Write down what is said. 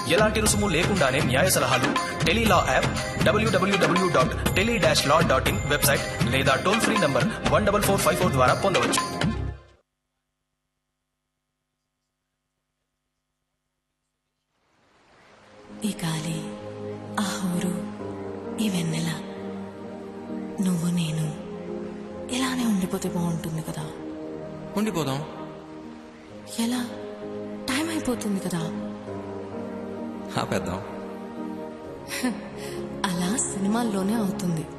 ఎలాంటి రుసుము లేకుండానే న్యాయ సలహాలు tele law app WWW dot tele dash law dot in website లేదా toll free number one double four five four ద్వారా పొందవచ్చు ఈ గాలి ఆ ఊరు ఈ వెన్నెల నువ్వు నేను ఇలానే ఉండిపోతే బాగుంటుంది కదా ఉండిపోదాం ఎలా టైం అయిపోతుంది కదా ఆపేద్దాం అలా సినిమాల్లోనే అవుతుంది